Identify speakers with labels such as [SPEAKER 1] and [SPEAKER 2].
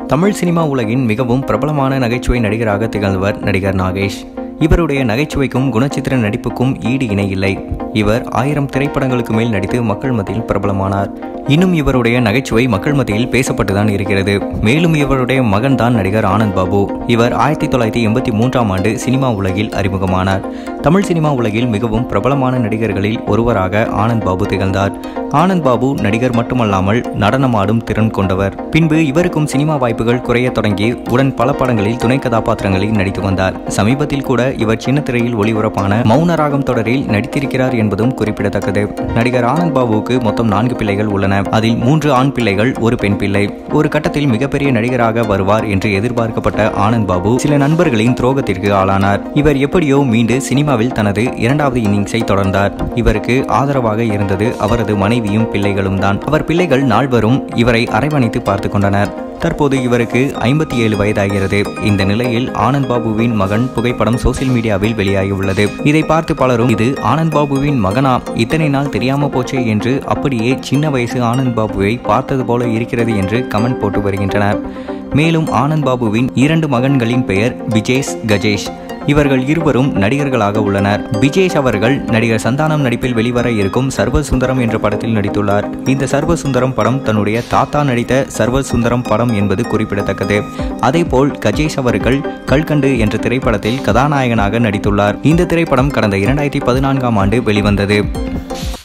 [SPEAKER 1] Tamil cinema உலகின் மிகவும் பிரபலமான நகைச்சுவை நடிகராக திகழ்ந்தவர் நடிகர் நாகேஷ் இவருடைய நகைச்சுவைக்கும் குணச்சித்திர நடிப்புக்கும் ஈடு இணை இல்லை இவர் ஆயிரம் திரைப்படங்களுக்கு மேல் நடித்து மக்கள் மத்தியில் பிரபலமானார் இன்னும் இவருடைய நகைச்சுவை மக்கள் மத்தியில் பேசப்பட்டுதான் இருக்கிறது மேலும் இவருடைய மகன் தான் நடிகர் ஆனந்த் பாபு இவர் ஆயிரத்தி தொள்ளாயிரத்தி எண்பத்தி மூன்றாம் ஆண்டு சினிமா உலகில் அறிமுகமானார் தமிழ் சினிமா உலகில் மிகவும் பிரபலமான நடிகர்களில் ஒருவராக ஆனந்த் பாபு திகழ்ந்தார் ஆனந்த் பாபு நடிகர் மட்டுமல்லாமல் நடனமாடும் திறன் கொண்டவர் பின்பு இவருக்கும் சினிமா வாய்ப்புகள் குறையத் தொடங்கி உடன் பல படங்களில் துணை கதாபாத்திரங்களில் நடித்து வந்தார் சமீபத்தில் கூட இவர் சின்ன திரையில் ஒளிபரப்பான மௌனராகம் தொடரில் நடித்திருக்கிறார் என்பதும் குறிப்பிடத்தக்கது நடிகர் ஆனந்த் பாபுவுக்கு மொத்தம் நான்கு பிள்ளைகள் உள்ளன அதில் மூன்று ஆண் பிள்ளைகள் ஒரு பெண் பிள்ளை ஒரு கட்டத்தில் மிகப்பெரிய நடிகராக வருவார் என்று எதிர்பார்க்கப்பட்ட ஆனந்த் பாபு சில நண்பர்களின் துரோகத்திற்கு ஆளானார் இவர் எப்படியோ மீண்டு சினிமாவில் தனது இரண்டாவது இன்னிங்ஸை தொடர்ந்தார் இவருக்கு ஆதரவாக இருந்தது அவரது மனைவியும் பிள்ளைகளும் தான் அவர் பிள்ளைகள் நால்வரும் இவரை அரவணைத்து பார்த்து கொண்டனர் தற்போது இவருக்கு ஐம்பத்தி ஏழு வயதாகிறது இந்த நிலையில் ஆனந்த் பாபுவின் மகன் புகைப்படம் சோசியல் மீடியாவில் வெளியாகியுள்ளது இதை பார்த்து பலரும் இது ஆனந்த் பாபுவின் மகனா இத்தனை நாள் தெரியாம போச்சே என்று அப்படியே சின்ன வயசு ஆனந்த் பாபுவை பார்த்தது போல இருக்கிறது என்று கமெண்ட் போட்டு வருகின்றனர் மேலும் ஆனந்த் பாபுவின் இரண்டு மகன்களின் பெயர் விஜேஷ் கஜேஷ் இவர்கள் இருவரும் நடிகர்களாக உள்ளனர் விஜேஷ் அவர்கள் நடிகர் சந்தானம் நடிப்பில் வெளிவர இருக்கும் சர்வ சுந்தரம் என்ற படத்தில் நடித்துள்ளார் இந்த சர்வ சுந்தரம் படம் தன்னுடைய தாத்தா நடித்த சர்வ சுந்தரம் படம் என்பது குறிப்பிடத்தக்கது அதேபோல் கஜேஷ் அவர்கள் கல்கண்டு என்ற திரைப்படத்தில் கதாநாயகனாக நடித்துள்ளார் இந்த திரைப்படம் கடந்த இரண்டாயிரத்தி பதினான்காம் ஆண்டு வெளிவந்தது